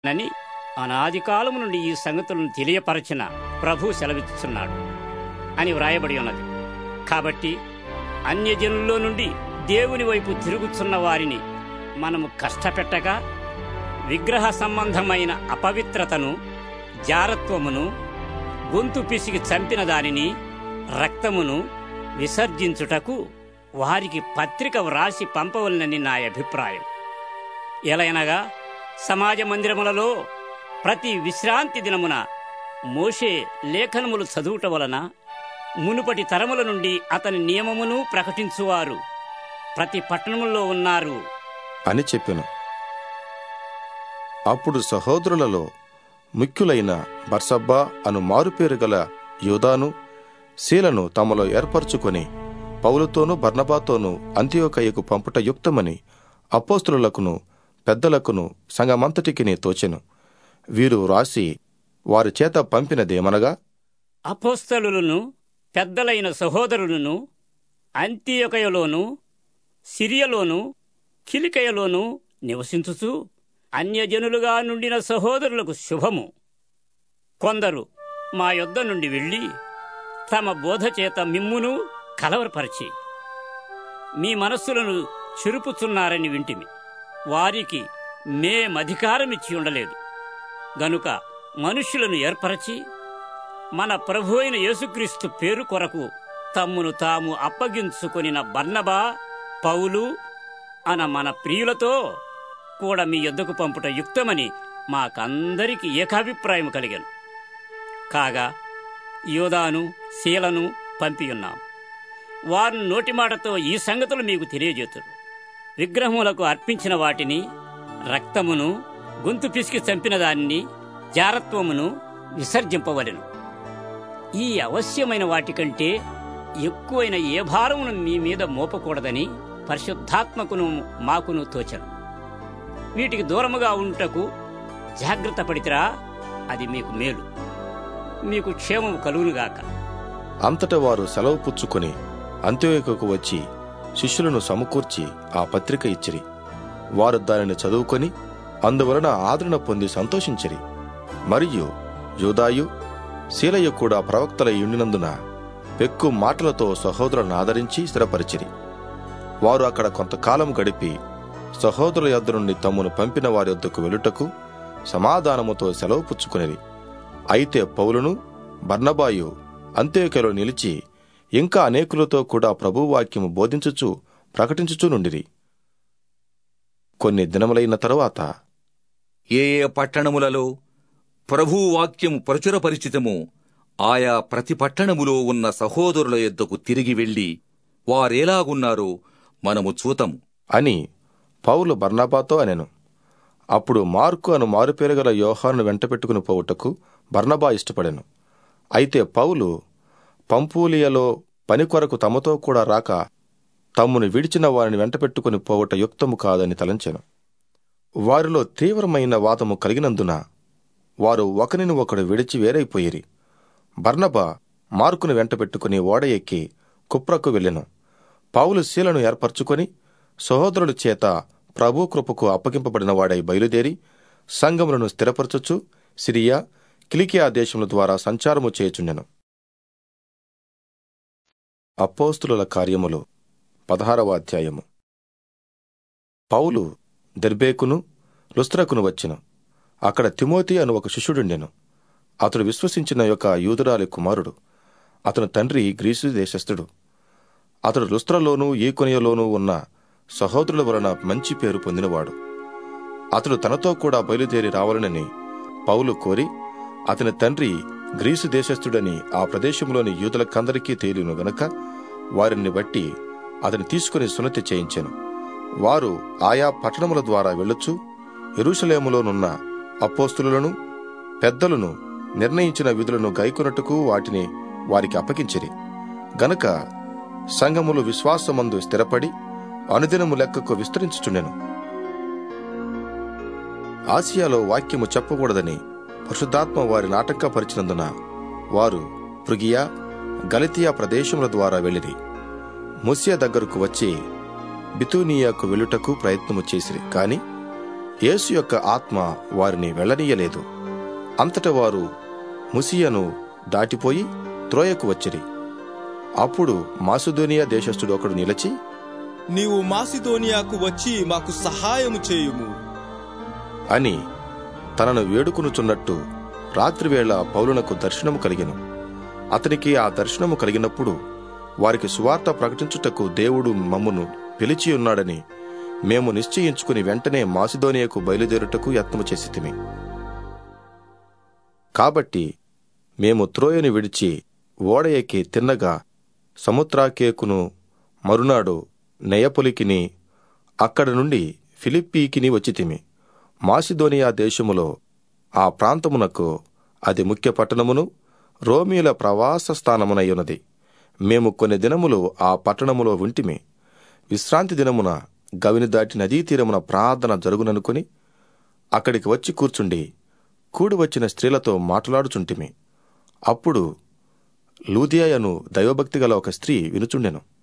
నని అనాది కాలము నుండి ఈ సంగతులను తెలియపరచిన ప్రభు సెలవిస్తున్నాడు అని వ్రాయబడి ఉన్నది కాబట్టి అన్యజనుల్లో నుండి దేవుని వైపు తిరుగుతున్న వారిని మనము కష్టపెట్టగా విగ్రహ సంబంధమైన అపవిత్రతను జారత్వమును గొంతు పిసికి చంపిన దానిని రక్తమును విసర్జించుటకు వారికి పత్రిక వ్రాసి పంపవలనని నా అభిప్రాయం ఎలయనగా సమాజ మందిరములలో ప్రతి విశ్రాంతి దినమున మోషే లేఖనములు చదువుట వలన మునుపటి తరముల నుండి అతని నియమమును ప్రకటించువారు ప్రతి పట్టణములో ఉన్నారు అని చెప్పెను అప్పుడు సహోదరులలో ముఖ్యులైన బర్సబ్బా అను మారుపేరు గల యూదాను శీలను తమలో ఏర్పరచుకొని పౌలుతోనూ బర్నబాతోనూ అంత్యోకయ్యకు పంపుట యుక్తమని అపోస్తులకును పెద్దలకును సంగమంతటికి తోచెను వీరు రాసి వారి చేత పంపినదేమనగా అపోస్తలులను పెద్దలైన సహోదరులను అంత్యొకయలోను సిరియలోను కిలికయలోను నివసించుచు అన్యజనులుగా నుండిన సహోదరులకు శుభము కొందరు మా యొద్ద నుండి వెళ్ళి తమ బోధ చేత మిమ్మును కలవరపరిచి మీ మనస్సులను చురుపుచున్నారని వింటిమి వారికి మేమధికారమిచ్చి ఉండలేదు గనుక మనుష్యులను ఏర్పరచి మన ప్రభు అయిన యేసుక్రీస్తు పేరు కొరకు తమ్మును తాము అప్పగించుకొనిన బర్నబా పౌలు అన మన ప్రియులతో కూడా మీ యొద్దకు పంపుట యుక్తమని మాకందరికి ఏకాభిప్రాయం కలిగాను కాగా యోదాను శీలను పంపియున్నాం వారు నోటి మాటతో ఈ సంగతులు మీకు తెలియజేతురు విగ్రహములకు అర్పించిన వాటిని రక్తమును గొంతు పిసికి చంపిన దానిని జారత్వమును విసర్జింపవలెను ఈ అవశ్యమైన వాటికంటే ఎక్కువైన ఏ భారమును మీ మీద మోపకూడదని పరిశుద్ధాత్మకును మాకును తోచను వీటికి దూరముగా ఉంటకు జాగ్రత్త పడితేరా అది మీకు మేలు మీకు క్షేమము కలుగునుగాక అంతట వారు సెలవు పుచ్చుకొని అంత్యోయకు వచ్చి శిష్యులను సమకూర్చి ఆ పత్రిక ఇచ్చిరి వారు దానిని చదువుకొని అందువలన ఆదరణ పొంది సంతోషించిరి మరియు యూదాయు శీలయ్య కూడా ప్రవక్తలై ఉండినందున పెక్కు మాటలతో సహోదరులను ఆదరించి స్థిరపరిచిరి వారు అక్కడ కొంతకాలం గడిపి సహోదరుల యొద్ద నుండి తమ్మును పంపిన వారి యొద్దకు వెలుటకు సమాధానముతో సెలవు పుచ్చుకునిరి అయితే పౌలును బర్నబాయు అంత్యోకలో నిలిచి ఇంకా అనేకులతో కూడా ప్రభువాక్యము బోధించుచు ప్రకటించుచూ నుండిరి కొన్ని దినములైన తరువాత ఏ ఏ పట్టణములలో ప్రభువు వాక్యము ప్రచురపరిచితమో ఆయా ప్రతి పట్టణములో ఉన్న సహోదరుల యొద్దకు తిరిగి వెళ్లి వారేలాగున్నారో మనము చూతము అని పౌలు బర్నబాతో అనెను అప్పుడు మార్కు అను మారుపేరుగల యోహాను వెంట పెట్టుకుని పోవుటకు బర్నబా ఇష్టపడెను అయితే పౌలు పంపూలియలో పని కొరకు తమతో కూడా రాక తమ్మును విడిచిన వారిని వెంట పెట్టుకుని పోవుట యుక్తము కాదని తలంచెను వారిలో తీవ్రమైన వాదము కలిగినందున వారు ఒకరిని ఒకడు విడిచి వేరైపోయిరి బర్నబా మార్కును వెంట పెట్టుకుని ఓడ ఎక్కి కుప్రకు వెళ్ళెను పౌలు శీలను ఏర్పరచుకొని సహోదరుల చేత ప్రభు కృపకు అప్పగింపబడిన వాడై బయలుదేరి సంఘములను స్థిరపరచుచు సిరియా కిలికియా దేశముల ద్వారా సంచారము చేయుచుండెను అపోస్తుల కార్యములు పదహారవ అధ్యాయము పౌలు దెర్బేకును లుస్త్రకును వచ్చెను అక్కడ తిమోతి అను ఒక శిష్యుడుండెను అతడు విశ్వసించిన యొక్క యూదురాలి కుమారుడు అతని తండ్రి గ్రీసు దేశస్థుడు అతడు లుస్త్రలోనూ ఈకొనియలోనూ ఉన్న సహోదరుల వలన మంచి పేరు పొందినవాడు అతడు తనతో కూడా బయలుదేరి రావాలనని పౌలు కోరి అతని తండ్రి గ్రీసు దేశస్థుడని ఆ ప్రదేశంలోని యూదులకందరికీ తేలిను గనక వారిని బట్టి అతని తీసుకుని సున్నతి చేయించెను వారు ఆయా పట్టణముల ద్వారా వెళ్ళొచ్చు ఎరుషలేములోనున్న అపోస్తులను పెద్దలను నిర్ణయించిన విధులను గైకొనట్టుకు వాటిని వారికి అప్పగించిరి గనక సంఘములు విశ్వాసమందు స్థిరపడి అనుదినము లెక్కకు విస్తరించుచుండెను ఆసియాలో వాక్యము చెప్పకూడదని పరిశుద్ధాత్మ వారి నాటకపరిచినందున వారు పృగియా గలితియా ప్రదేశముల ద్వారా వెళ్ళిరి ముసియా దగ్గరకు వచ్చి బితూనియాకు వెళ్ళుటకు ప్రయత్నము చేసిరి కాని యేసు యొక్క ఆత్మ వారిని వెళ్ళనీయలేదు అంతట వారు ముసియను దాటిపోయి త్రోయకు వచ్చిరి అప్పుడు మాసుదోనియా దేశస్థుడు ఒకడు నిలిచి నీవు మాసిదోనియాకు వచ్చి మాకు సహాయము చేయుము అని తనను వేడుకొనుచున్నట్టు రాత్రివేళ పౌలునకు దర్శనము కలిగెను అతనికి ఆ దర్శనము కలిగినప్పుడు వారికి సువార్త ప్రకటించుటకు దేవుడు మమ్మును పిలిచి ఉన్నాడని మేము నిశ్చయించుకుని వెంటనే మాసిదోనియకు బయలుదేరుటకు యత్నము చేసితిమి కాబట్టి మేము త్రోయని విడిచి ఓడ ఎక్కి తిన్నగా సముద్రాకేకును మరునాడు నెయపొలికిని అక్కడ నుండి ఫిలిప్పీకిని వచ్చితిమి మాసిదోనియా దేశములో ఆ ప్రాంతమునకు అది ముఖ్య పట్టణమును రోమీల ప్రవాస స్థానమునయ్యున్నది మేము కొన్ని దినములు ఆ పట్టణములో ఉంటిమి విశ్రాంతి దినమున గవిని దాటి నదీ తీరమున ప్రార్థన జరుగుననుకుని అక్కడికి వచ్చి కూర్చుండి కూడి వచ్చిన స్త్రీలతో మాట్లాడుచుంటిమి అప్పుడు లూదియాయను దైవభక్తి గల ఒక స్త్రీ వినుచుండెను